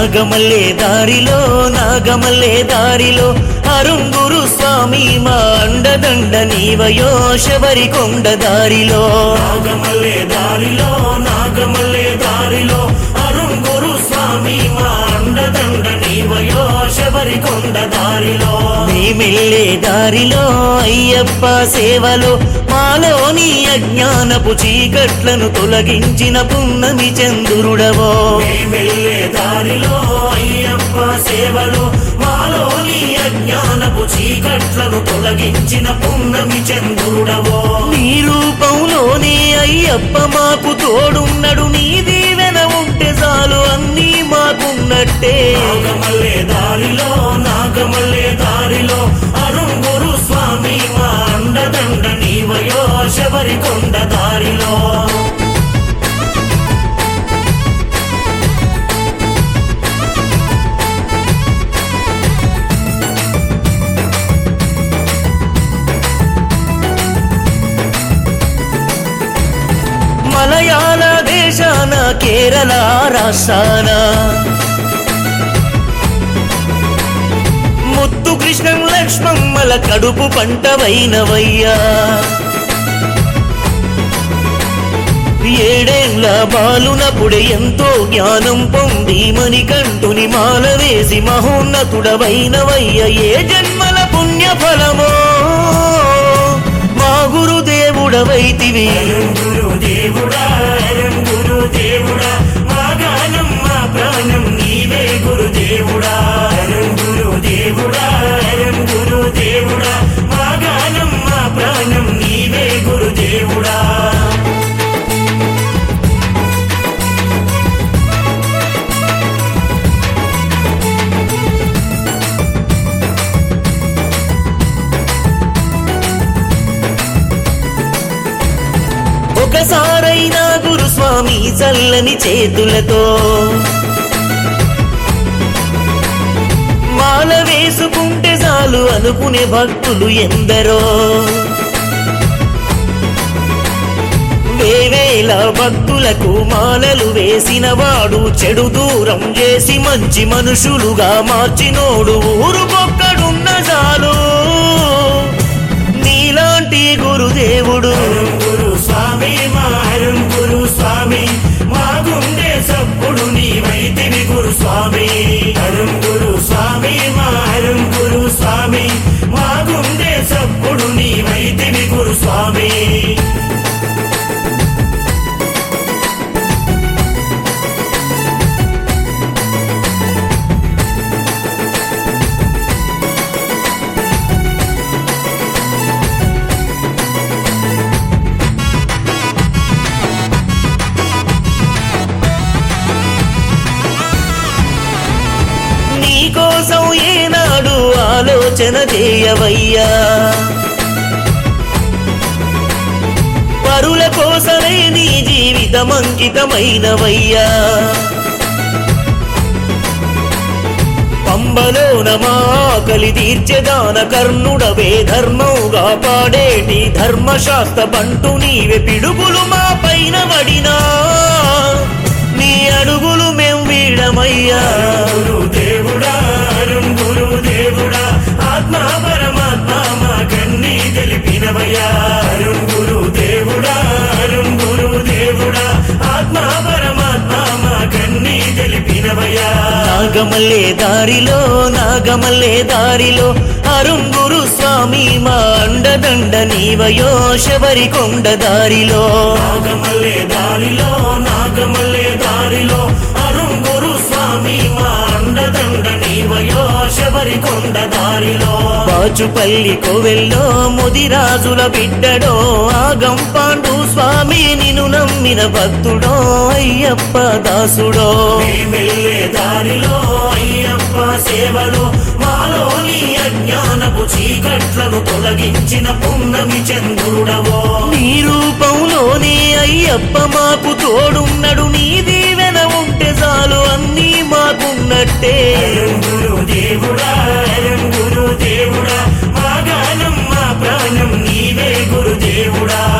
నాగమల్లే దారిలో నాగమల్లే దారిలో అరుంగురు స్వామి మా అండదండ నీవయో శబరి కొండ దారిలో నాగమల్లే దారిలో నాగమల్లే దారిలో అరుణ్ గురు స్వామి మా అండదండ నీవయో శబరి కొండ దారిలో మేమెళ్ళే దారిలో అయ్యప్ప సేవలో మాలోని అజ్ఞానపు చీకట్లను తొలగించిన పున్నమి చంద్రుడవో వెళ్ళే దారిలో అయ్యప్ప సేవలు మాలోని అజ్ఞానపు చీకట్లను తొలగించిన పున్నమి చంద్రుడవో నీ రూపంలోనే అయ్యప్ప మాకు తోడున్నడు నీ దీవెన ఉంటే చాలు అన్నీ మాకున్నట్టే నాగమల్లే దారిలో నాగమల్లే దారిలో అరుణ్ గురు స్వామి మా అండదండ నీవయో శబరి కొండ దారిలో మలయాళ దేశాన కేరళ రాష్ట్రాన ముత్తు కృష్ణం లక్ష్మమ్మల కడుపు పంటవైనవయ్యా ఏడేళ్ల బాలునప్పుడే ఎంతో జ్ఞానం పొంది మణికంఠుని మాల వేసి మహోన్నతుడవైనవయ్య ఏ జన్మల పుణ్య ఫలమో మా గురుదేవుడవైతివి అరుణ్ గురు దేవుడా అరుణ్ గురు దేవుడా మా గానం మా ప్రాణం నీవే గురు దేవుడా అరుణ్ గురు దేవుడా అరుణ్ గురు దేవుడా మా గానం మా ప్రాణం నీవే గురు దేవుడా ఒకసారైనా గురుస్వామి చల్లని చేతులతో మాల వేసుకుంటే చాలు అనుకునే భక్తులు ఎందరో వేవేల భక్తులకు మాలలు వేసిన వాడు చెడు దూరం చేసి మంచి మనుషులుగా మార్చినోడు ఊరుకొక్కడున్న చాలు నీలాంటి గురుదేవుడు అరుణ్ గురు స్వామి మా అరుణ్ గురు స్వామి మా గుండె సప్పుడు నీవైతివి గురు స్వామి అరుణ్ గురు స్వామి మా అరుణ్ గురు స్వామి మా గుండె సప్పుడు నీవైతివి గురు స్వామి నీకోసం ఏనాడు ఆలోచన చేయవయ్యా పరుల కోసమే నీ జీవితం అంకితమైనవయ్యా పంబలోన మా ఆకలి తీర్చెదాన కర్ణుడవే ధర్మముగా పాడేటి ధర్మశాస్త్ర బంటు నీవే పిడుగులు మా పైన పడినా నీ అడుగులు మేం వీడమయ్యా గురు దేవుడా అరుణ్ గురు దేవుడా ఆత్మ పరమాత్మ మా కన్నీ తెలిపినవయ్యా అరుణ్ గురు దేవుడా అరుణ్ గురు దేవుడా ఆత్మ పరమాత్మ మా కన్నీ తెలిపినవయ్యా నాగమల్లే దారిలో నాగమల్లే దారిలో అరుంగురు స్వామి మా అండదండ నీవయో శబరి కొండ దారిలో నాగమల్లే దారిలో నాగమల్లే దారిలో అరుణ్ గురు స్వామి మా అండదండ నీవయో శబరి కొండ దారిలో బాచుపల్లి కోవెల్లో ముదిరాజుల బిడ్డడో ఆగం పాండు స్వామి నిన్ను నమ్మిన భక్తుడో అయ్యప్ప దాసుడో వెళ్ళే దారిలో అయ్యప్ప సేవలో మాలోని అజ్ఞానపు చీకట్లను తొలగించిన పున్నమి చంద్రుడవో నీ రూపంలోనే అయ్యప్ప మాకు తోడున్నడు నీ దీవెన ఉంటే చాలు అన్నీ మాకున్నట్టే గురు దేవుడా గురు దేవుడా మా గానం మా ప్రాణం నీవే గురు దేవుడా